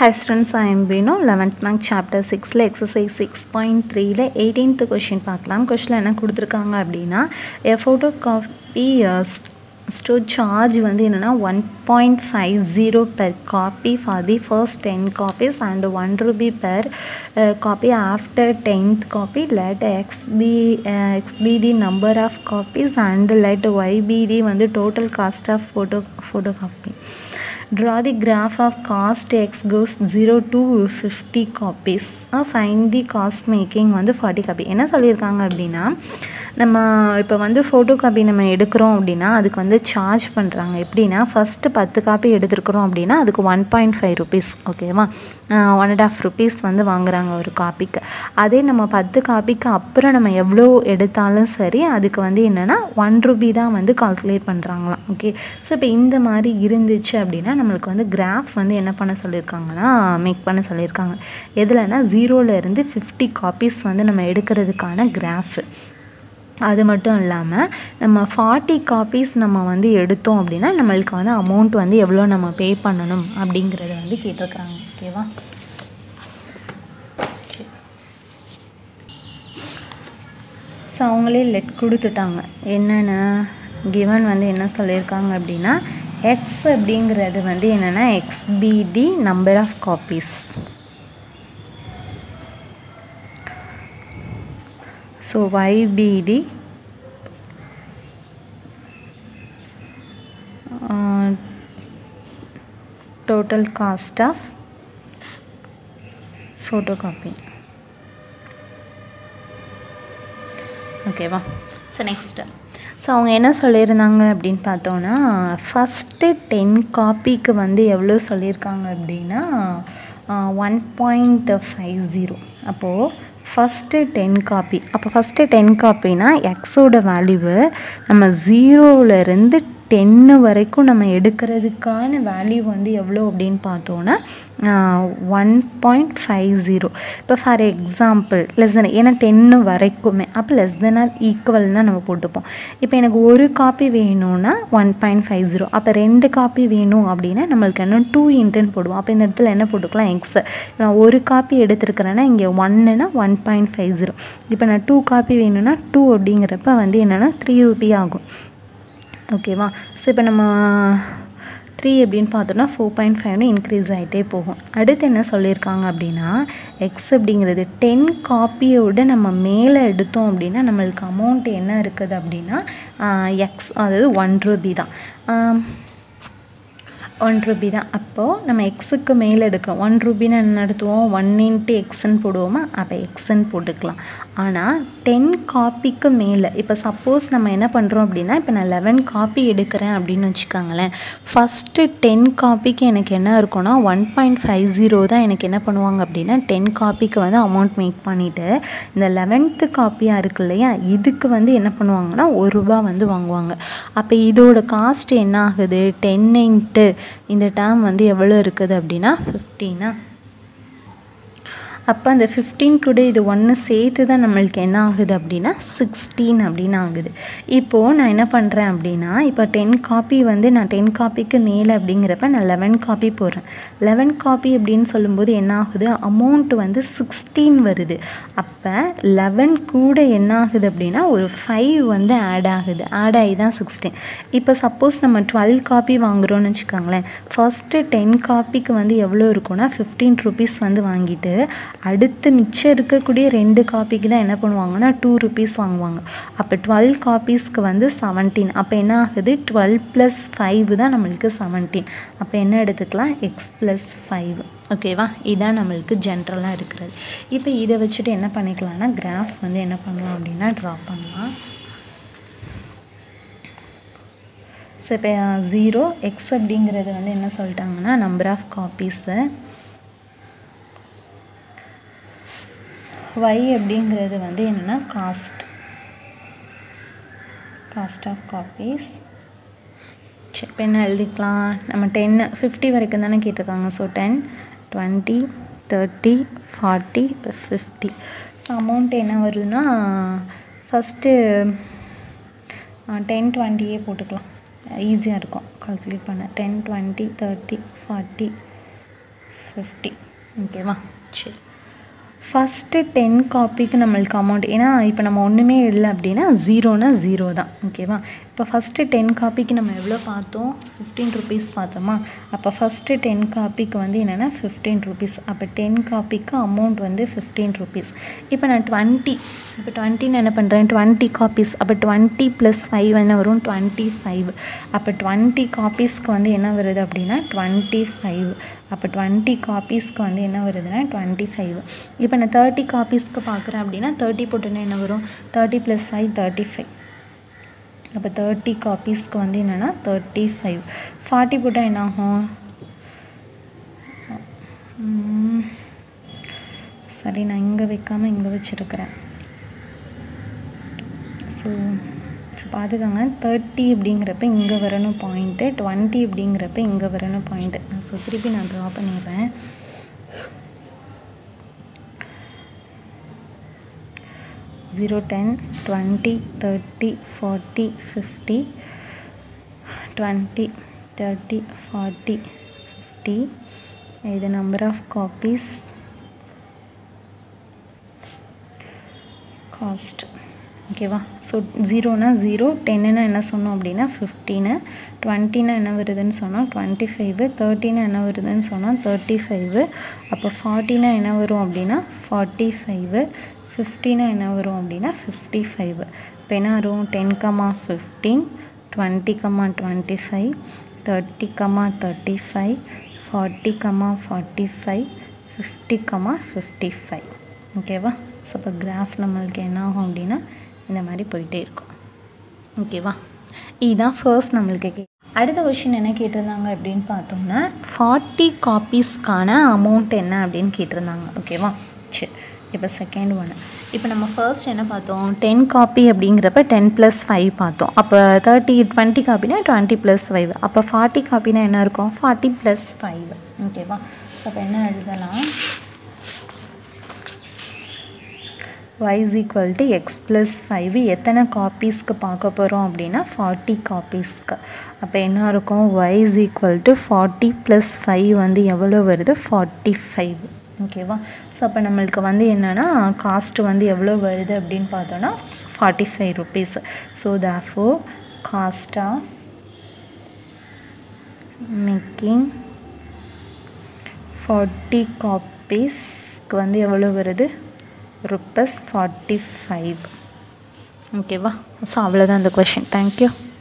Hi students, I am Vinu, 11th month chapter 6ல exercise 6.3ல 18th question பார்க்கலாம் கொஷினில் என்ன கொடுத்துருக்காங்க அப்படின்னா a photocopy uh, st- stood charge வந்து என்னென்னா one point five zero per copy for the first ten copies and one rupee per copy after tenth copy let x be x be the number of copies and let y be the வந்து total cost of photo photocopy draw the graph of cost x goes 0 to 50 copies uh, find the cost making வந்து 40 copy என்ன சொல்லியிருக்காங்க அப்படின்னா நம்ம இப்போ வந்து photo copy நம்ம எடுக்கிறோம் அப்படின்னா அதுக்கு வந்து சார்ஜ் பண்ணுறாங்க எப்படின்னா ஃபஸ்ட்டு பத்து காப்பி எடுத்துருக்குறோம் அப்படின்னா அதுக்கு ஒன் பாயிண்ட் ஃபைவ் ருபீஸ் ஓகேவா ஒன் அண்ட் ஆஃப் ருபீஸ் வந்து வாங்குறாங்க ஒரு காப்பிக்கு அதே நம்ம பத்து காப்பிக்கு அப்புறம் நம்ம எவ்வளோ எடுத்தாலும் சரி அதுக்கு வந்து என்னென்னா ஒன் ருபி தான் வந்து கால்குலேட் பண்ணுறாங்களாம் ஓகே ஸோ இப்போ இந்த மாதிரி இருந்துச்சு அப்படின்னா நம்மளுக்கு வந்து கிராஃப் வந்து என்ன பண்ண சொல்லியிருக்காங்கன்னா மேக் பண்ண சொல்லியிருக்காங்க எதுலன்னா ஜீரோலேருந்து ஃபிஃப்டி காப்பீஸ் வந்து நம்ம எடுக்கிறதுக்கான கிராஃபு அது மட்டும் இல்லாமல் நம்ம ஃபார்ட்டி காப்பீஸ் நம்ம வந்து எடுத்தோம் அப்படின்னா நம்மளுக்கு வந்து அமௌண்ட் வந்து எவ்வளோ நம்ம பே பண்ணணும் அப்படிங்கிறத வந்து கேட்டிருக்காங்க ஓகேவா ஸோ அவங்களே லெட் கொடுத்துட்டாங்க என்னென்ன கிவன் வந்து என்ன சொல்லியிருக்காங்க அப்படின்னா எக்ஸ் அப்படிங்கிறது வந்து என்னென்னா x be the number of copies so YBD uh, total cost of photocopy ஓகேவா ஸோ நெக்ஸ்ட்டு ஸோ அவங்க என்ன சொல்லியிருந்தாங்க அப்படின்னு பார்த்தோன்னா ஃபஸ்ட்டு டென் காப்பிக்கு வந்து எவ்வளோ சொல்லியிருக்காங்க அப்படின்னா ஒன் பாயிண்ட் ஃபைவ் ஜீரோ அப்போது ஃபஸ்ட்டு டென் காப்பி அப்போ ஃபஸ்ட்டு டென் காப்பினா எக்ஸோட வேல்யூவு நம்ம ஜீரோவிலேருந்து டென்னு வரைக்கும் நம்ம எடுக்கிறதுக்கான வேல்யூ வந்து எவ்வளோ அப்படின்னு பார்த்தோன்னா ஒன் பாயிண்ட் ஃபைவ் ஜீரோ இப்போ ஃபார் எக்ஸாம்பிள் லெஸ் தென் ஏன்னா டென்னு வரைக்குமே அப்போ லெஸ் தென் ஆர் ஈக்குவல்னால் நம்ம போட்டுப்போம் இப்போ எனக்கு ஒரு காப்பி வேணும்னா ஒன் பாயிண்ட் ஃபைவ் ஜீரோ அப்போ ரெண்டு காப்பி வேணும் அப்படின்னா நம்மளுக்கு இன்னும் டூ இன்ட்டுன்னு போடுவோம் அப்போ இந்த இடத்துல என்ன போட்டுக்கலாம் எக்ஸ் நான் ஒரு காப்பி எடுத்துருக்கிறேன்னா இங்கே ஒன்னுனா ஒன் பாயிண்ட் ஃபைவ் ஜீரோ இப்போ நான் டூ காப்பி வேணும்னா டூ அப்படிங்கிறப்ப வந்து என்னென்னா த்ரீ ருபி ஆகும் ஓகேவா ஸோ இப்போ நம்ம த்ரீ அப்படின்னு பார்த்தோன்னா ஃபோர் பாயிண்ட் ஃபைவ்னு இன்க்ரீஸ் ஆகிட்டே போகும் அடுத்து என்ன சொல்லியிருக்காங்க அப்படின்னா எக்ஸ் அப்படிங்கிறது டென் காப்பியோட நம்ம மேலே எடுத்தோம் அப்படின்னா நம்மளுக்கு அமௌண்ட் என்ன இருக்குது அப்படின்னா எக்ஸ் அதாவது ஒன் ரூபி தான் ஒன் ரூபி தான் அப்போது நம்ம எக்ஸுக்கு மேலே எடுக்கிறோம் ஒன் ரூபின்னு என்ன நடத்துவோம் ஒன் இன்ட்டு எக்ஸ்ன்னு போடுவோமா அப்போ எக்ஸ்ன்னு போட்டுக்கலாம் ஆனால் டென் காப்பிக்கு மேலே இப்போ சப்போஸ் நம்ம என்ன பண்ணுறோம் அப்படின்னா இப்போ நான் லெவன் காப்பி எடுக்கிறேன் அப்படின்னு வச்சுக்கோங்களேன் ஃபஸ்ட்டு டென் காப்பிக்கு எனக்கு என்ன இருக்கும்னா ஒன் பாயிண்ட் ஃபைவ் ஜீரோ தான் எனக்கு என்ன பண்ணுவாங்க அப்படின்னா டென் காப்பிக்கு வந்து அமௌண்ட் மேக் பண்ணிவிட்டு இந்த லெவன்த்து காப்பியாக இருக்கு இல்லையா இதுக்கு வந்து என்ன பண்ணுவாங்கன்னா ஒரு ரூபா வந்து வாங்குவாங்க அப்போ இதோட காஸ்ட் என்ன ஆகுது டென் இன்ட்டு இந்த டேர்ம் வந்து எவ்வளோ இருக்குது அப்படின்னா ஃபிஃப்டீனா அப்போ அந்த ஃபிஃப்டீன் கூட இது ஒன்று சேர்த்து தான் நம்மளுக்கு என்ன ஆகுது அப்படின்னா சிக்ஸ்டீன் அப்படின்னு ஆகுது இப்போது நான் என்ன பண்ணுறேன் அப்படின்னா இப்போ டென் காப்பி வந்து நான் டென் காப்பிக்கு மேலே அப்படிங்கிறப்ப நான் லெவன் காப்பி போடுறேன் லெவன் காப்பி அப்படின்னு சொல்லும்போது என்ன ஆகுது அமௌண்ட் வந்து சிக்ஸ்டீன் வருது அப்போ லெவன் கூட என்ன ஆகுது அப்படின்னா ஒரு ஃபைவ் வந்து ஆட் ஆகுது ஆட் ஆகி தான் சிக்ஸ்டீன் இப்போ சப்போஸ் நம்ம டுவெல் காப்பி வாங்குகிறோன்னு வச்சுக்கோங்களேன் ஃபஸ்ட்டு டென் காப்பிக்கு வந்து எவ்வளோ இருக்கும்னா ஃபிஃப்டீன் ருபீஸ் வந்து வாங்கிட்டு அடுத்து மிச்சம் இருக்கக்கூடிய ரெண்டு காப்பிக்கு தான் என்ன பண்ணுவாங்கன்னா டூ ருபீஸ் வாங்குவாங்க அப்போ டுவெல் காப்பீஸ்க்கு வந்து செவன்டீன் அப்போ என்ன ஆகுது டுவெல் ப்ளஸ் ஃபைவ் தான் நம்மளுக்கு செவன்டீன் அப்போ என்ன எடுத்துக்கலாம் எக்ஸ் ப்ளஸ் ஃபைவ் ஓகேவா இதான் நம்மளுக்கு ஜென்ரலாக இருக்கிறது இப்போ இதை வச்சுட்டு என்ன பண்ணிக்கலாம்னா கிராஃப் வந்து என்ன பண்ணலாம் அப்படின்னா ட்ரா பண்ணலாம் ஸோ இப்போ ஜீரோ எக்ஸ் அப்படிங்கிறது வந்து என்ன சொல்லிட்டாங்கன்னா நம்பர் ஆஃப் காப்பீஸு y அப்படிங்கிறது வந்து என்னென்னா காஸ்ட் காஸ்ட் ஆஃப் காப்பீஸ் சரி இப்போ என்ன எழுதிக்கலாம் நம்ம டென்னு ஃபிஃப்டி வரைக்கும் தானே கேட்டிருக்காங்க so ten twenty thirty forty fifty so amount என்ன வருதுன்னா ஃபஸ்ட்டு டென் டுவெண்ட்டியே போட்டுக்கலாம் ஈஸியாக இருக்கும் கால்குலேட் பண்ண ten twenty thirty forty fifty ஓகேவா சரி ஃபஸ்ட்டு டென் காப்பிக்கு நம்மளுக்கு அமௌண்ட் ஏன்னா இப்போ நம்ம ஒன்றுமே இல்லை அப்படின்னா ஜீரோனா ஜீரோ தான் ஓகேவா இப்போ ஃபஸ்ட்டு டென் காப்பிக்கு நம்ம எவ்வளோ பார்த்தோம் ஃபிஃப்டீன் ருபீஸ் பார்த்தோமா அப்போ ஃபஸ்ட்டு டென் காப்பிக்கு வந்து என்னென்னா ஃபிஃப்டீன் ருபீஸ் அப்போ டென் காப்பிக்கு அமௌண்ட் வந்து ஃபிஃப்டீன் ருபீஸ் இப்போ நான் டுவெண்ட்டி இப்போ டுவெண்ட்டின்னு என்ன பண்ணுறேன் டுவெண்ட்டி காப்பீஸ் அப்போ டுவெண்ட்டி ப்ளஸ் ஃபைவ் என்ன வரும் டுவெண்ட்டி ஃபைவ் அப்போ டுவெண்ட்டி காப்பீஸ்க்கு வந்து என்ன வருது அப்படின்னா டுவெண்ட்டி ஃபைவ் அப்போ டுவெண்ட்டி காப்பீஸ்க்கு வந்து என்ன வருதுன்னா டுவெண்ட்டி ஃபைவ் இப்போ நான் தேர்ட்டி காப்பீஸ்க்கு பார்க்குறேன் அப்படின்னா தேர்ட்டி போட்டுன்னா என்ன வரும் thirty plus five thirty five அப்போ தேர்ட்டி காப்பீஸ்க்கு வந்து என்னென்னா தேர்ட்டி ஃபைவ் ஃபார்ட்டி போட்டால் என்ன ஆகும் உம், சரி நான் இங்கே வைக்காமல் இங்கே வச்சுருக்கிறேன் ஸோ ஸோ பார்த்துக்கோங்க தேர்ட்டி அப்படிங்கிறப்ப இங்கே வரணும் பாயிண்ட்டு டுவெண்ட்டி அப்படிங்கிறப்ப இங்கே வரணும் பாயிண்ட்டு ஸோ திருப்பி நான் ட்ரா பண்ணிடுறேன் zero ten twenty thirty forty fifty twenty thirty forty fifty இது நம்பர் ஆஃப் காப்பீஸ் காஸ்ட் ஓகேவா ஸோ ஜீரோனா ஜீரோ டென்னுனா என்ன சொன்னோம் அப்படின்னா ஃபிஃப்டீனு டுவெண்ட்டினா என்ன வருதுன்னு சொன்னால் டுவெண்ட்டி ஃபைவு தேர்ட்டினா என்ன வருதுன்னு சொன்னால் தேர்ட்டி ஃபைவு அப்போ ஃபார்ட்டினா என்ன வரும் அப்படின்னா ஃபார்ட்டி ஃபைவு ஃபிஃப்டினா என்ன வரும் அப்படின்னா ஃபிஃப்டி ஃபைவ் இப்போ என்ன வரும் ten comma fifteen twenty comma twenty five thirty comma thirty five forty comma forty five fifty comma fifty five ஓகேவா ஸோ இப்போ கிராஃப் நம்மளுக்கு என்ன ஆகும் அப்படின்னா இந்த மாதிரி போயிட்டே இருக்கும் ஓகேவா இதுதான் ஃபர்ஸ்ட் நம்மளுக்கு கே அடுத்த கொஷின் என்ன கேட்டிருந்தாங்க அப்படின்னு பார்த்தோம்னா ஃபார்ட்டி காப்பீஸ்க்கான அமௌண்ட் என்ன அப்படின்னு கேட்டிருந்தாங்க ஓகேவா சரி இப்போ செகண்ட் ஒன்று இப்போ நம்ம ஃபர்ஸ்ட் என்ன பார்த்தோம் டென் காப்பி அப்படிங்கிறப்ப டென் ப்ளஸ் ஃபைவ் பார்த்தோம் அப்போ தேர்ட்டி டுவெண்ட்டி காப்பினா டுவெண்ட்டி ப்ளஸ் ஃபைவ் அப்போ ஃபார்ட்டி காப்பினா என்ன இருக்கும் ஃபார்ட்டி ப்ளஸ் ஃபைவ் ஓகேவா ஸோ அப்போ என்ன எழுதலாம் y is equal to x plus 5 எத்தனை காப்பீஸ்க்கு பார்க்க போகிறோம் அப்படின்னா ஃபார்ட்டி காப்பீஸ்க்கு அப்போ என்ன இருக்கும் y is equal to forty plus five வந்து எவ்வளோ வருது ஃபார்ட்டி ஃபைவ் ஓகேவா ஸோ அப்போ நம்மளுக்கு வந்து என்னென்னா காஸ்ட் வந்து எவ்வளோ வருது அப்படின்னு பார்த்தோன்னா forty five rupees so therefore cost of making forty காப்பீஸ்க்கு வந்து எவ்வளோ வருது ருப்பஸ் ஃபார்ட்டி ஃபைவ் ஓகேவா ஸோ அவ்வளோதான் இந்த கொஷின் தேங்க்யூ